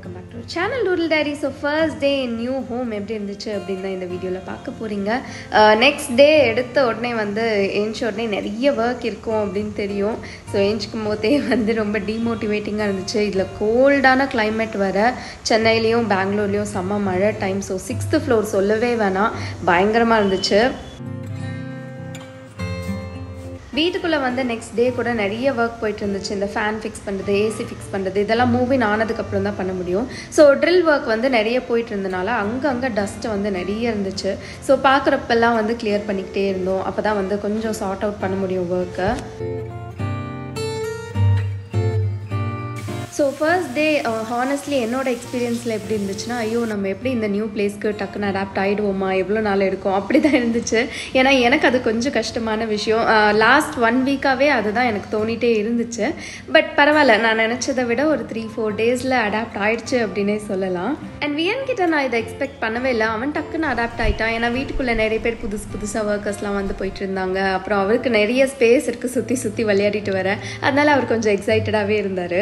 welcome back to channel டூரில் diary so first day new home எப்படி இருந்துச்சு அப்படின்னு தான் இந்த வீடியோவில் பார்க்க போகிறீங்க நெக்ஸ்ட் டே எடுத்த உடனே வந்து ஏஞ்ச உடனே நிறைய ஒர்க் இருக்கும் அப்படின்னு தெரியும் ஸோ ஏஞ்சிக்கும் போதே வந்து ரொம்ப டிமோட்டிவேட்டிங்காக இருந்துச்சு இதில் கோல்டான climate வர சென்னையிலையும் பெங்களூர்லேயும் செம்ம மழை டைம் ஸோ சிக்ஸ்த்து ஃப்ளோர் சொல்லவே வேணாம் பயங்கரமாக இருந்துச்சு வீட்டுக்குள்ளே வந்து நெக்ஸ்ட் டே கூட நிறைய ஒர்க் போயிட்டு இருந்துச்சு இந்த ஃபேன் ஃபிக்ஸ் பண்ணுறது ஏசி ஃபிக்ஸ் பண்ணுறது இதெல்லாம் மூவின் ஆனதுக்கப்புறம் தான் பண்ண முடியும் ஸோ ட்ரில் ஒர்க் வந்து நிறைய போயிட்டு இருந்தனால அங்கங்கே டஸ்ட்டு வந்து நிறைய இருந்துச்சு ஸோ பார்க்குறப்பெல்லாம் வந்து கிளியர் பண்ணிக்கிட்டே இருந்தோம் அப்போ தான் வந்து கொஞ்சம் சார்ட் அவுட் பண்ண முடியும் ஒர்க்கை ஸோ ஃபர்ஸ்ட் டே ஹானஸ்ட்லி என்னோட எக்ஸ்பீரியன்ஸில் எப்படி இருந்துச்சுன்னா ஐயோ நம்ம எப்படி இந்த நியூ பிளேஸ்க்கு டக்குன்னு அடாப்ட் ஆகிடுவோமா எவ்வளோ நாள் எடுக்கும் அப்படி தான் இருந்துச்சு ஏன்னா எனக்கு அது கொஞ்சம் கஷ்டமான விஷயம் லாஸ்ட் ஒன் வீக்காகவே அதுதான் எனக்கு தோணிட்டே இருந்துச்சு பட் பரவாயில்ல நான் நினச்சதை விட ஒரு த்ரீ ஃபோர் டேஸில் அடாப்ட் ஆயிடுச்சு அப்படின்னே சொல்லலாம் அண்ட் வியன் கிட்ட நான் இதை எக்ஸ்பெக்ட் பண்ணவே இல்லை அவன் டக்குன்னு அடாப்ட் ஆகிட்டான் ஏன்னா வீட்டுக்குள்ளே நிறைய பேர் புதுசு புதுசாக ஒர்க்கர்ஸ்லாம் வந்து போயிட்டு இருந்தாங்க அப்புறம் அவருக்கு நிறைய ஸ்பேஸ் இருக்குது சுற்றி சுற்றி விளையாடிட்டு வர அதனால அவர் கொஞ்சம் எக்ஸைட்டடாகவே இருந்தார்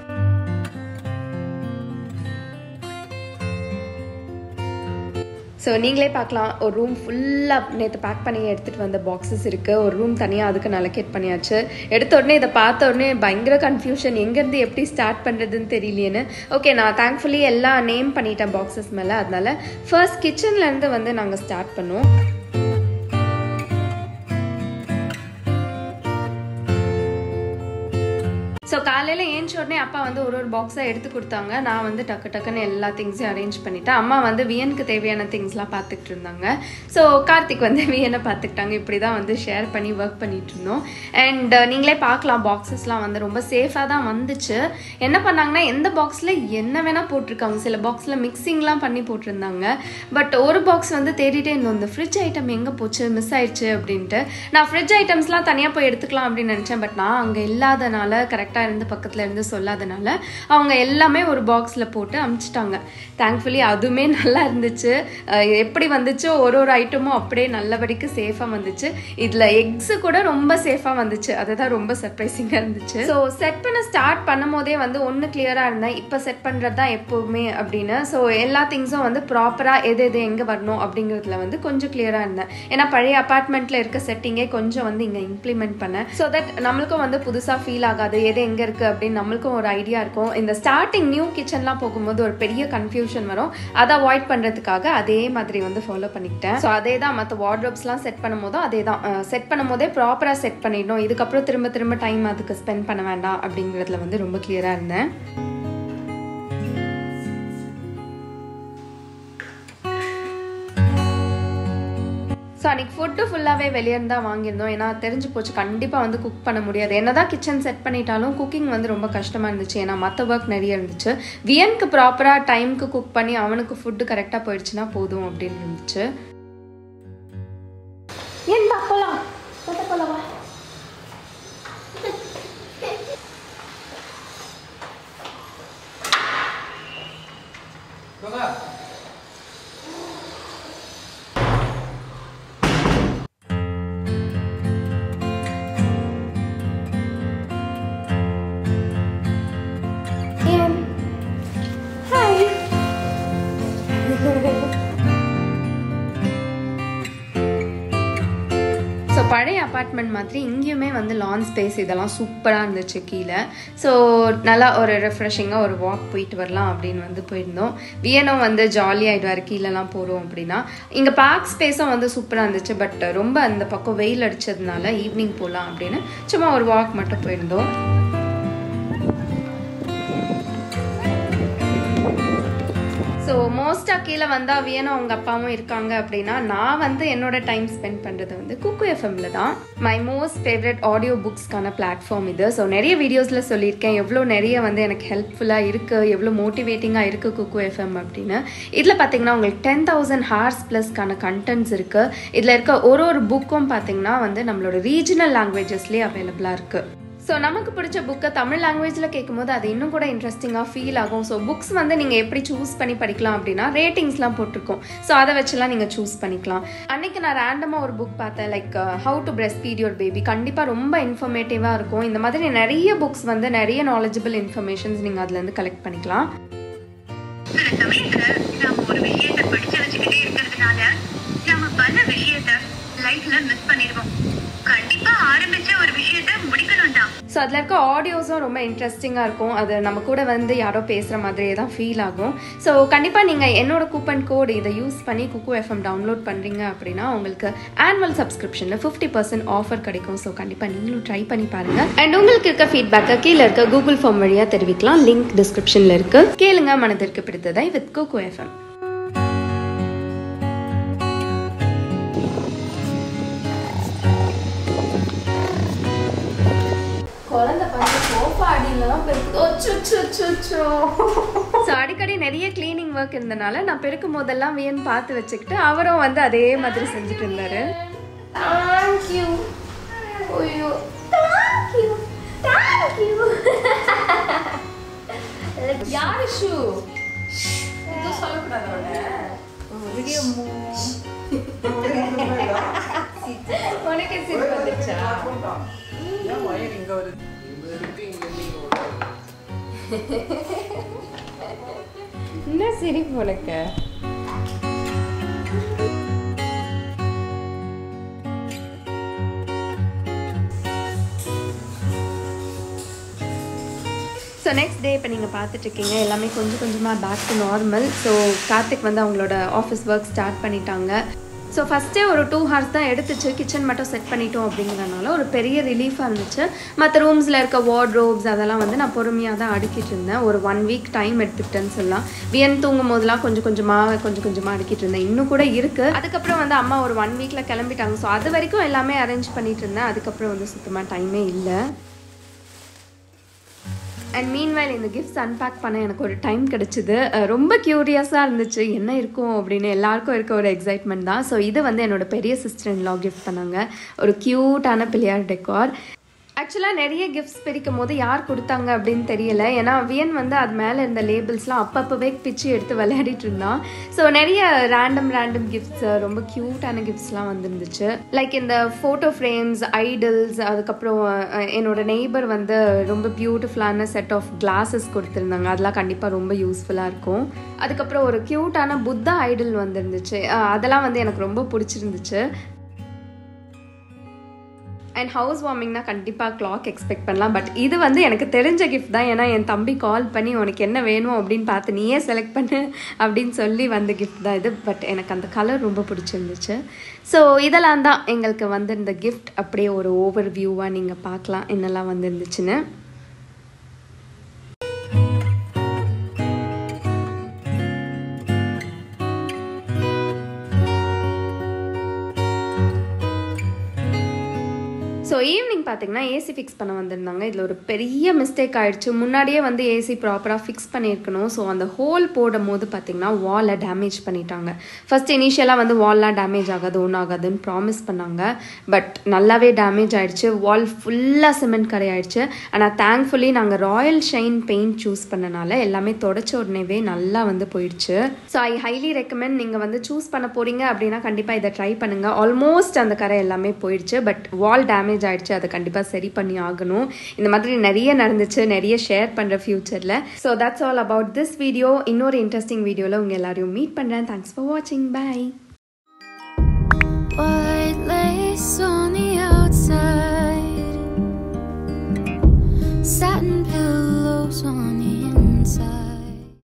ஸோ நீங்களே பார்க்கலாம் ஒரு ரூம் ஃபுல்லாக நேற்று பேக் பண்ணி எடுத்துகிட்டு வந்த பாக்ஸஸ் இருக்குது ஒரு ரூம் தனியாக அதுக்கு அலோகேட் பண்ணியாச்சு எடுத்த உடனே இதை பார்த்த உடனே பயங்கர கன்ஃபியூஷன் எங்கேருந்து எப்படி ஸ்டார்ட் பண்ணுறதுன்னு தெரியலையேன்னு ஓகே நான் தேங்க்ஃபுல்லி எல்லாம் நேம் பண்ணிட்டேன் பாக்ஸஸ் மேலே அதனால ஃபர்ஸ்ட் கிச்சன்லேருந்து வந்து நாங்கள் ஸ்டார்ட் பண்ணோம் ஸோ காலையில் ஏஞ்ச உடனே அப்பா வந்து ஒரு ஒரு பாக்ஸாக எடுத்து கொடுத்தாங்க நான் வந்து டக்கு டக்குன்னு எல்லா திங்ஸையும் அரேஞ்ச் பண்ணிட்டேன் அம்மா வந்து வியனுக்கு தேவையான திங்ஸ்லாம் பார்த்துக்கிட்டு இருந்தாங்க ஸோ கார்த்திக் வந்து வியனை பார்த்துக்கிட்டாங்க இப்படி தான் வந்து ஷேர் பண்ணி ஒர்க் பண்ணிட்டு இருந்தோம் அண்ட் நீங்களே பார்க்கலாம் பாக்ஸஸ்லாம் வந்து ரொம்ப சேஃபாக தான் வந்துச்சு என்ன பண்ணாங்கன்னா எந்த பாக்ஸில் என்ன வேணால் போட்டிருக்காங்க சில பாக்ஸில் மிக்சிங்லாம் பண்ணி போட்டிருந்தாங்க பட் ஒரு பாக்ஸ் வந்து தேடிட்டே இருந்தோம் இந்த ஃப்ரிட்ஜ் ஐட்டம் எங்கே போச்சு மிஸ் ஆயிடுச்சு அப்படின்ட்டு நான் ஃப்ரிட்ஜ் ஐட்டம்ஸ்லாம் தனியாக போய் எடுத்துக்கலாம் அப்படின்னு நினச்சேன் பட் நான் அங்கே இல்லாதனால கரெக்டாக கரெக்டாக இருந்து பக்கத்தில் இருந்து சொல்லாதனால அவங்க எல்லாமே ஒரு பாக்ஸில் போட்டு அமுச்சிட்டாங்க தேங்க்ஃபுல்லி அதுவுமே நல்லா இருந்துச்சு எப்படி வந்துச்சோ ஒரு ஒரு ஐட்டமும் அப்படியே நல்லபடிக்கு சேஃபாக வந்துச்சு இதில் எக்ஸு கூட ரொம்ப சேஃபாக வந்துச்சு அதுதான் ரொம்ப சர்ப்ரைசிங்காக இருந்துச்சு ஸோ செட் பண்ண ஸ்டார்ட் பண்ணும் போதே வந்து ஒன்று கிளியராக இருந்தேன் இப்போ செட் பண்ணுறது தான் எப்போவுமே அப்படின்னு ஸோ எல்லா திங்ஸும் வந்து ப்ராப்பராக எது எது எங்கே வரணும் அப்படிங்கிறதுல வந்து கொஞ்சம் கிளியராக இருந்தேன் ஏன்னா பழைய அப்பார்ட்மெண்ட்டில் இருக்க செட்டிங்கே கொஞ்சம் வந்து இங்கே இம்ப்ளிமெண்ட் பண்ணேன் ஸோ தட் நம்மளுக்கும் வந்து புதுசாக ஃபீல் ஆகாது எது எங்கே இருக்குது அப்படின்னு நம்மளுக்கும் ஒரு ஐடியா இருக்கும் இந்த ஸ்டார்டிங் நியூ கிச்சன்லாம் போகும்போது ஒரு பெரிய கன்ஃபியூஷன் வரும் அதை அவாய்ட் பண்ணுறதுக்காக அதே மாதிரி வந்து ஃபாலோ பண்ணிக்கிட்டேன் ஸோ அதே தான் மற்ற வார்ட்ரோப்ஸ்லாம் செட் பண்ணும் போதும் அதே தான் செட் பண்ணும் போதே ப்ராப்பராக செட் பண்ணிடணும் இதுக்கப்புறம் திரும்ப திரும்ப டைம் அதுக்கு ஸ்பெண்ட் பண்ண வேண்டாம் அப்படிங்கிறதுல வந்து ரொம்ப கிளியராக இருந்தேன் ஸோ அன்றைக்கி ஃபுட்டு ஃபுல்லாகவே வெளியே தான் வாங்கியிருந்தோம் ஏன்னா தெரிஞ்சு போச்சு கண்டிப்பாக வந்து குக் பண்ண முடியாது என்ன தான் கிச்சன் செட் பண்ணிட்டாலும் குக்கிங் வந்து ரொம்ப கஷ்டமாக இருந்துச்சு ஏன்னா மற்ற ஒர்க் நிறைய இருந்துச்சு வியனுக்கு ப்ராப்பராக டைமுக்கு குக் பண்ணி அவனுக்கு ஃபுட்டு கரெக்டாக போயிடுச்சுன்னா போதும் அப்படின்னு இருந்துச்சு ஏன் போலாம் போலவா ஸோ பழைய அப்பார்ட்மெண்ட் மாதிரி இங்கேயுமே வந்து லான் ஸ்பேஸ் இதெல்லாம் சூப்பராக இருந்துச்சு கீழே ஸோ நல்லா ஒரு ரெஃப்ரெஷிங்காக ஒரு வாக் போயிட்டு வரலாம் அப்படின்னு வந்து போயிருந்தோம் வியனும் வந்து ஜாலியாகிடுவார் கீழெல்லாம் போகிறோம் அப்படின்னா இங்கே பார்க் ஸ்பேஸும் வந்து சூப்பராக இருந்துச்சு பட் ரொம்ப அந்த பக்கம் வெயில் அடித்ததுனால ஈவினிங் போகலாம் அப்படின்னு சும்மா ஒரு வாக் மட்டும் போயிருந்தோம் ஸோ மோஸ்ட்டாக கீழே வந்தால் வியனும் அவங்க அப்பாவும் இருக்காங்க அப்படின்னா நான் வந்து என்னோட டைம் ஸ்பெண்ட் பண்ணுறது வந்து குக்கு எஃப்எம்ல தான் மை மோஸ்ட் ஃபேவரட் ஆடியோ புக்ஸ்க்கான பிளாட்ஃபார்ம் இது ஸோ நிறைய வீடியோஸில் சொல்லியிருக்கேன் எவ்வளோ நிறைய வந்து எனக்கு ஹெல்ப்ஃபுல்லாக இருக்குது எவ்வளோ மோட்டிவேட்டிங்காக இருக்குது குக்கு எஃப்எம் அப்படின்னு இதில் பார்த்தீங்கன்னா உங்களுக்கு டென் தௌசண்ட் ஹார்ஸ் ப்ளஸ்க்கான கண்டென்ட்ஸ் இருக்குது இதில் இருக்க ஒரு ஒரு புக்கும் பார்த்தீங்கன்னா வந்து நம்மளோட ரீஜனல் லாங்குவேஜஸ்லேயே அவைலபிளாக இருக்குது ஸோ நமக்கு பிடிச்ச புக்கை தமிழ் லாங்குவேஜில் கேட்கும்போது அது இன்னும் கூட இன்ட்ரெஸ்டிங்காக ஃபீல் ஆகும் ஸோ புக்ஸ் வந்து நீங்கள் எப்படி சூஸ் பண்ணி படிக்கலாம் அப்படின்னா ரேட்டிங்ஸ்லாம் போட்டிருக்கோம் ஸோ அதை வச்சுலாம் நீங்கள் சூஸ் பண்ணிக்கலாம் அன்னைக்கு நான் ரேண்டமாக ஒரு புக் பார்த்தேன் like how to breastfeed your baby கண்டிப்பாக ரொம்ப இன்ஃபர்மேட்டிவாக இருக்கும் இந்த மாதிரி நிறைய புக்ஸ் வந்து நிறைய நாலேஜபிள் இன்ஃபர்மேஷன்ஸ் நீங்கள் அதுலேருந்து கலெக்ட் பண்ணிக்கலாம் சில சமயத்துல நாம ஒரு விஷயத்த படிச்சு வச்சுக்கிட்டே இருக்கிறதுனால நாம பல விஷயத்த லைஃப்ல மிஸ் பண்ணிடுவோம் கண்டிப்பா ஆரம்பிச்ச ஒரு விஷயத்த முடிக்கணும் தான் ஸோ அதில் இருக்க ஆடியோஸும் ரொம்ப இன்ட்ரெஸ்டிங்காக இருக்கும் அது நம்ம கூட வந்து யாரோ பேசுகிற மாதிரியே தான் ஃபீல் ஆகும் ஸோ கண்டிப்பாக நீங்கள் என்னோட கூப்பன் கோடு இதை யூஸ் பண்ணி குக்கு எஃப்எம் டவுன்லோட் பண்ணுறீங்க அப்படின்னா உங்களுக்கு ஆனுவல் சப்ஸ்கிரிப்ஷனில் ஃபிஃப்டி பர்சன்ட் ஆஃபர் கிடைக்கும் ஸோ கண்டிப்பாக நீங்களும் ட்ரை பண்ணி பாருங்கள் அண்ட் உங்களுக்கு இருக்க ஃபீட்பேக்கை கீழே இருக்க கூகுள் ஃபார்ம் வழியாக தெரிவிக்கலாம் லிங்க் டிஸ்கிரிப்ஷனில் இருக்குது கேளுங்க மனதிற்கு பிடித்ததை வித் குக்கு எஃப்எம் குழந்தை பார்த்து சோஃபா அடியிலலாம் பெருக்கு ஸோ அடிக்கடி நிறைய க்ளீனிங் ஒர்க் இருந்தனால நான் பெருக்கும் போதெல்லாம் வியன் பார்த்து வச்சுக்கிட்டு அவரும் வந்து அதே மாதிரி செஞ்சுட்டு இருந்தாரு தேங்க்யூ ஐயோ தேங்க்யூ தேங்க்யூ யாரு ஷூ எதுவும் சொல்லக்கூடாது உனக்கு சிரிப்பு வந்துச்சா என்ன சிரிப்பு உனக்கு ஸோ நெக்ஸ்ட் டே இப்போ நீங்கள் பார்த்துட்டு இருக்கீங்க எல்லாமே கொஞ்சம் கொஞ்சமாக back to normal so Karthik வந்து அவங்களோட ஆஃபீஸ் ஒர்க் ஸ்டார்ட் பண்ணிட்டாங்க ஸோ ஃபஸ்ட்டே ஒரு டூ ஹவர்ஸ் தான் எடுத்துச்சு கிச்சன் மட்டும் செட் பண்ணிட்டோம் அப்படிங்கிறனால ஒரு பெரிய ரிலீஃபாக இருந்துச்சு மற்ற ரூம்ஸில் இருக்க வார்ட்ரோப்ஸ் அதெல்லாம் வந்து நான் பொறுமையாக தான் அடுக்கிட்டு இருந்தேன் ஒரு ஒன் வீக் டைம் எடுத்துக்கிட்டேன்னு சொல்லலாம் வியன் தூங்கும் போதெல்லாம் கொஞ்சம் கொஞ்சமாக கொஞ்சம் கொஞ்சமாக அடுக்கிட்டு இருந்தேன் இன்னும் கூட இருக்குது அதுக்கப்புறம் வந்து அம்மா ஒரு ஒன் வீக்கில் கிளம்பிட்டாங்க ஸோ அது வரைக்கும் எல்லாமே அரேஞ்ச் பண்ணிட்டு இருந்தேன் அதுக்கப்புறம் வந்து சுத்தமாக டைமே இல்லை அண்ட் மீன்வைல் இந்த கிஃப்ட்ஸ் அன்பேக் பண்ண எனக்கு ஒரு டைம் கிடச்சிது ரொம்ப க்யூரியஸாக இருந்துச்சு என்ன இருக்கும் அப்படின்னு எல்லாருக்கும் இருக்க ஒரு எக்ஸைட்மெண்ட் தான் ஸோ இது வந்து என்னோட பெரிய சிஸ்டர் இன் லா கிஃப்ட் பண்ணாங்க ஒரு க்யூட்டான பிள்ளையார் டெக்கார் ஆக்சுவலாக நிறைய கிஃப்ட்ஸ் பிரிக்கும் போது யார் கொடுத்தாங்க அப்படின்னு தெரியல ஏன்னா வியன் வந்து அது மேலே இருந்த லேபிள்ஸ்லாம் அப்பப்போவே பிச்சு எடுத்து விளையாடிட்டு இருந்தான் ஸோ நிறைய ரேண்டம் ரேண்டம் கிஃப்ட்ஸ் ரொம்ப க்யூட்டான கிஃப்ட்ஸ்லாம் வந்துருந்துச்சு லைக் இந்த ஃபோட்டோ ஃப்ரேம்ஸ் ஐடல்ஸ் அதுக்கப்புறம் அஹ், என்னோட நெய்பர் வந்து ரொம்ப பியூட்டிஃபுல்லான செட் ஆஃப் கிளாஸஸ் கொடுத்துருந்தாங்க அதெல்லாம் கண்டிப்பாக ரொம்ப யூஸ்ஃபுல்லாக இருக்கும் அதுக்கப்புறம் ஒரு க்யூட்டான புத்தா ஐடல் வந்துருந்துச்சு அஹ், அதெல்லாம் வந்து எனக்கு ரொம்ப பிடிச்சிருந்துச்சு அண்ட் ஹவுஸ் வார்மிங்னா கண்டிப்பாக கிளாக் எக்ஸ்பெக்ட் பண்ணலாம் பட் இது வந்து எனக்கு தெரிஞ்ச கிஃப்ட் தான் ஏன்னா என் தம்பி கால் பண்ணி உனக்கு என்ன வேணும் அப்படின்னு பார்த்து நீயே செலக்ட் பண்ணு அப்படின்னு சொல்லி வந்த கிஃப்ட் தான் இது பட் எனக்கு அந்த கலர் ரொம்ப பிடிச்சிருந்துச்சு ஸோ இதெல்லாம் தான் எங்களுக்கு வந்திருந்த கிஃப்ட் அப்படியே ஒரு ஓவர் வியூவாக நீங்கள் பார்க்கலாம் என்னெல்லாம் வந்துருந்துச்சுன்னு ஸோ ஈவினிங் பார்த்தீங்கன்னா ஏசி ஃபிக்ஸ் பண்ண வந்திருந்தாங்க இதில் ஒரு பெரிய மிஸ்டேக் ஆயிடுச்சு முன்னாடியே வந்து ஏசி ப்ராப்பராக ஃபிக்ஸ் பண்ணியிருக்கணும் ஸோ அந்த ஹோல் போடும் போது பார்த்தீங்கன்னா வாலை டேமேஜ் பண்ணிட்டாங்க ஃபர்ஸ்ட் இனிஷியலாக வந்து வால்லாம் டேமேஜ் ஆகாது ஒன்றும் ஆகாதுன்னு ப்ராமிஸ் பண்ணாங்க பட் நல்லாவே டேமேஜ் ஆயிடுச்சு வால் ஃபுல்லாக சிமெண்ட் கரை ஆயிடுச்சு ஆனால் தேங்க்ஃபுல்லி நாங்கள் ராயல் ஷைன் பெயிண்ட் சூஸ் பண்ணனால எல்லாமே தொடச்ச உடனேவே நல்லா வந்து போயிடுச்சு ஸோ ஐ ஹைலி ரெக்கமெண்ட் நீங்கள் வந்து சூஸ் பண்ண போறீங்க அப்படின்னா கண்டிப்பாக இதை ட்ரை பண்ணுங்க ஆல்மோஸ்ட் அந்த கரை எல்லாமே போயிடுச்சு பட் வால் டேமேஜ் ஆயிடுச்சு அதை கண்டிப்பாக சரி பண்ணி ஆகணும் இந்த மாதிரி நிறைய நடந்துச்சு நிறைய ஷேர் பண்ணுற ஃபியூச்சரில் so that's all about this video இன்னொரு இன்ட்ரெஸ்டிங் வீடியோவில் உங்கள் எல்லாரையும் மீட் பண்ணுறேன் தேங்க்ஸ் ஃபார் வாட்சிங் பை